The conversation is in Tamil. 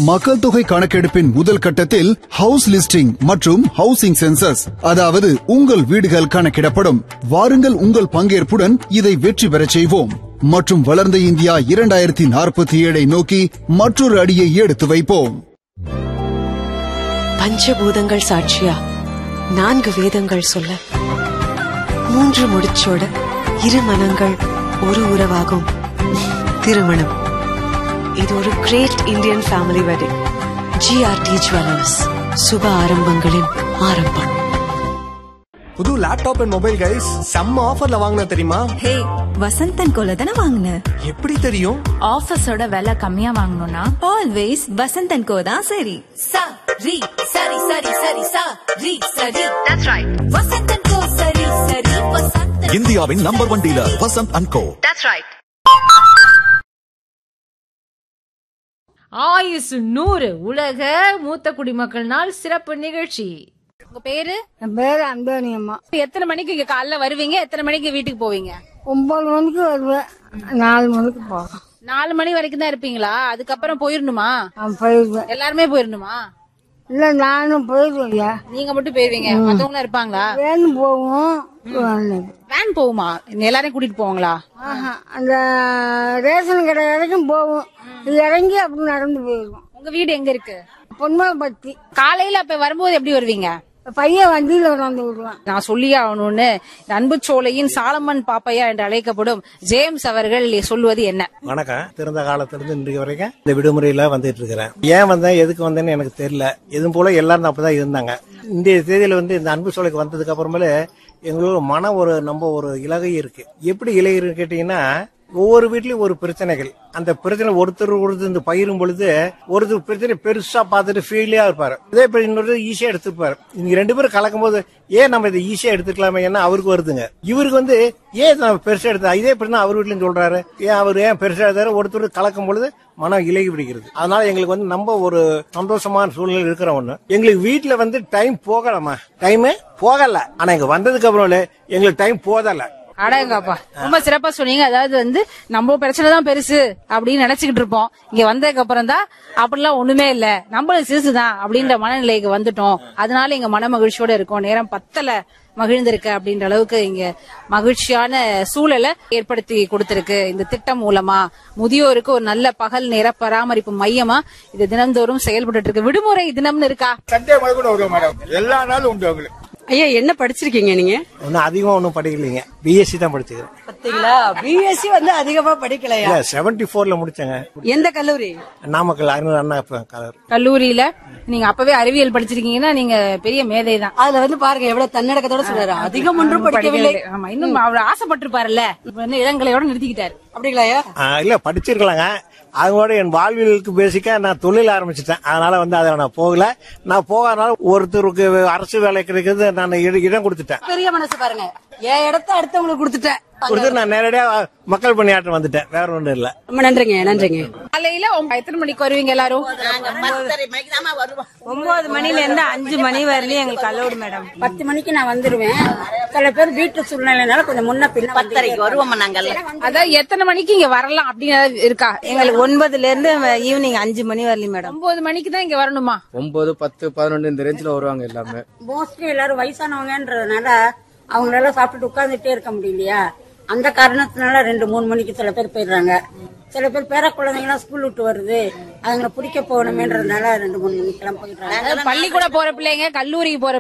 மக்கள் தொகை கணக்கெடுப்பின் முதல் கட்டத்தில் ஹவுஸ் லிஸ்டிங் மற்றும் ஹவுசிங் சென்சஸ் அதாவது உங்கள் வீடுகள் கணக்கிடப்படும் வாருங்கள் உங்கள் பங்கேற்புடன் இதை வெற்றி பெறச் செய்வோம் மற்றும் வளர்ந்த இந்தியா இரண்டாயிரத்தி நாற்பத்தி ஏழை நோக்கி மற்றொரு அடியை எடுத்து வைப்போம் பஞ்சபூதங்கள் சாட்சியா நான்கு வேதங்கள் சொல்ல மூன்று முடிச்சோட இரு மனங்கள் ஒரு உறவாகும் திருமணம் இது ஒரு great Indian family wedding GRT jewellers சுப ஆரம்பங்களின் ஆரம்பம் புது லேப்டாப் அண்ட் மொபைல் கைஸ் செம்ம ஆஃபர்ல வாங்கின தெரியுமா ஹே வசந்தன் கோல தானே வாங்கின எப்படி தெரியும் ஆஃபீஸோட விலை கம்மியா வாங்கணும்னா ஆல்வேஸ் வசந்தன் கோ தான் சரி sa ri sari sari sari sa ri sari that's right vasantan ko sari sari vasantan இந்தியாவின் number one dealer Vasanth and co that's right ஆயுசு நூறு உலக மூத்த குடிமக்கள் நாள் சிறப்பு நிகழ்ச்சி உங்க பேரு என் பேர் அந்தோனி அம்மா எத்தனை மணிக்கு இங்க காலைல வருவீங்க எத்தனை மணிக்கு வீட்டுக்கு போவீங்க ஒன்பது மணிக்கு வருவேன் நாலு மணிக்கு போவேன் நாலு மணி வரைக்கும் தான் இருப்பீங்களா அதுக்கப்புறம் போயிடணுமா நான் போயிடுவேன் எல்லாருமே போயிடணுமா இல்ல நானும் போயிடுவேன் ஐயா நீங்க மட்டும் போயிருவீங்க மத்தவங்க இருப்பாங்களா வேணும் போவோம் வேணும். வேன் போகுமா எல்லாரையும் கூட்டிட்டு போவாங்களா ஆஹா, அந்த ரேஷன் கடை வரைக்கும் போவோம் இது இறங்கி அப்படி நடந்து போயிடுவோம் உங்க வீடு எங்க இருக்கு பொன்மல் பத்தி காலையில அப்ப வரும்போது எப்படி வருவீங்க பையன் வண்டியில கொண்டாந்து விடுவான் நான் சொல்லியே ஆகணும்னு இந்த அன்புச்சோலையின் சாலமன் பாப்பையா என்று அழைக்கப்படும் ஜேம்ஸ் அவர்கள் சொல்லுவது என்ன வணக்கம் திறந்த காலத்திலிருந்து இன்றைக்கு வரைக்கும் இந்த விடுமுறையில வந்துட்டு இருக்கிறேன் ஏன் வந்தேன் எதுக்கு வந்தேன்னு எனக்கு தெரியல இதுவும் போல எல்லாரும் அப்பதான் இருந்தாங்க இன்றைய தேதியில வந்து இந்த அன்பு சோலைக்கு வந்ததுக்கு அப்புறமேல எங்களுக்கு மன ஒரு நம்ம ஒரு இலகை இருக்கு எப்படி இலகை கேட்டீங்கன்னா ஒவ்வொரு வீட்லயும் ஒரு பிரச்சனைகள் அந்த பிரச்சனை ஒருத்தர் ஒருத்தர் இந்த பயிரும் பொழுது ஒருத்தர் பிரச்சனை பெருசா பார்த்துட்டு ஃபீலியா இருப்பாரு இதே இப்ப இன்னொரு ஈஸியா எடுத்துப்பாரு நீங்க ரெண்டு பேரும் கலக்கும் போது ஏன் நம்ம இதை ஈஸியா எடுத்துக்கலாமே ஏன்னா அவருக்கு வருதுங்க இவருக்கு வந்து ஏன் நம்ம பெருசா எடுத்தா இதே இப்படி அவர் வீட்லயும் சொல்றாரு ஏன் அவர் ஏன் பெருசா எடுத்தாரு ஒருத்தர் கலக்கும் பொழுது மனம் இலகி பிடிக்கிறது அதனால எங்களுக்கு வந்து நம்ம ஒரு சந்தோஷமான சூழ்நிலை இருக்கிற ஒண்ணு எங்களுக்கு வீட்டுல வந்து டைம் போகலாமா டைம் போகல ஆனா இங்க வந்ததுக்கு அப்புறம் எங்களுக்கு டைம் போதல அடங்கப்பா ரொம்ப சிறப்பா சொன்னீங்க அதாவது வந்து நம்ம பிரச்சனை தான் பெருசு அப்படின்னு நினைச்சுக்கிட்டு இருப்போம் இங்க வந்ததுக்கு அப்புறம் தான் அப்படிலாம் ஒண்ணுமே இல்ல நம்மளும் சிறுசுதான் அப்படின்ற மனநிலைக்கு வந்துட்டோம் அதனால இங்க மன மகிழ்ச்சியோட இருக்கோம் நேரம் பத்தல மகிழ்ந்திருக்கு அப்படின்ற அளவுக்கு இங்க மகிழ்ச்சியான சூழலை ஏற்படுத்தி கொடுத்திருக்கு இந்த திட்டம் மூலமா முதியோருக்கு ஒரு நல்ல பகல் நேர பராமரிப்பு மையமா இது தினந்தோறும் செயல்பட்டு இருக்கு விடுமுறை தினம்னு இருக்கா சண்டே முதல் கூட வருவோம் மேடம் எல்லா நாளும் உண்டு உங்களுக்கு ஐயா என்ன படிச்சிருக்கீங்க நீங்க ஒன்னும் அதிகமா ஒன்றும் படிக்கலைங்க பிஎஸ்சி தான் படிச்சுக்கிறேன் பாத்தீங்களா பிஎஸ்சி வந்து அதிகமா படிக்கலையா இல்ல செவன்டி போர்ல முடிச்சேங்க எந்த கல்லூரி நாமக்கல் அருண் அண்ணா கலர் கல்லூரியில நீங்க அப்பவே அறிவியல் படிச்சிருக்கீங்கன்னா நீங்க பெரிய மேதை தான் அதுல வந்து பாருங்க எவ்வளவு தன்னடக்கத்தோட சொல்றாரு அதிகம் ஒன்றும் படிக்கவில்லை ஆமா இன்னும் அவர் ஆசைப்பட்டிருப்பாருல்ல இப்ப வந்து இளங்கலையோட நிறுத்திக்கிட்டாரு அப்படிங்களா ஐயா இல்ல படிச்சிருக்கலாங்க அதோட என் வாழ்வியலுக்கு பேசிக்கா நான் தொழில் ஆரம்பிச்சிட்டேன் அதனால வந்து அதில் நான் போகல நான் போகாதனால ஒருத்தருக்கு அரசு வேலை கிடைக்கிறது நான் இட- இடம் கொடுத்துட்டேன் பெரிய மனசு பாருங்க என் இடத்த அடுத்தவங்களுக்கு கொடுத்துட்டேன் கொடுத்து நான் நேரடியா மக்கள் பணியாற்றம் வந்துட்டேன் வேற ஒன்றும் இல்ல ரொம்ப நன்றிங்க நன்றிங்க காலையில ஒம்ப- எத்தனை மணிக்கு வருவீங்க எல்லாரும் ஒன்பது மணில இருந்து அஞ்சு மணி வரையிலும் எங்களுக்கு கல்லூரி மேடம் பத்து மணிக்கு நான் வந்துருவேன் சில பேர் வீட்டு சூழ்நிலைனால கொஞ்சம் முன்ன பின்ன பத்தரைக்கு வருவோம் நாங்கள் அதான் எத்தனை மணிக்கு இங்க வரலாம் அப்படின்னு ஏதாவது இருக்கா எங்களுக்கு ஒன்பதுல இருந்து ஈவினிங் அஞ்சு மணி வரலையும் மேடம் ஒன்பது மணிக்கு தான் இங்க வரணுமா ஒன்பது பத்து பதினொன்று இந்த ரேஞ்சில் வருவாங்க எல்லாமே மோஸ்ட்லி எல்லாரும் வயசானவங்கன்றதுனால அவங்களால சாப்பிட்டுட்டு உட்கார்ந்துட்டே இருக்க முடியலையா அந்த காரணத்தினால ரெண்டு மூணு மணிக்கு சில பேர் போயிடுறாங்க சில பேர் பேர குழந்தைங்களாம் ஸ்கூல் விட்டு வருது அதுங்களை பிடிக்க போகணுமேன்றதுனால ரெண்டு மூணு மணிக்கெல்லாம் போயிடுறாங்க பள்ளிக்கூட போற பிள்ளைங்க கல்லூரிக்கு போற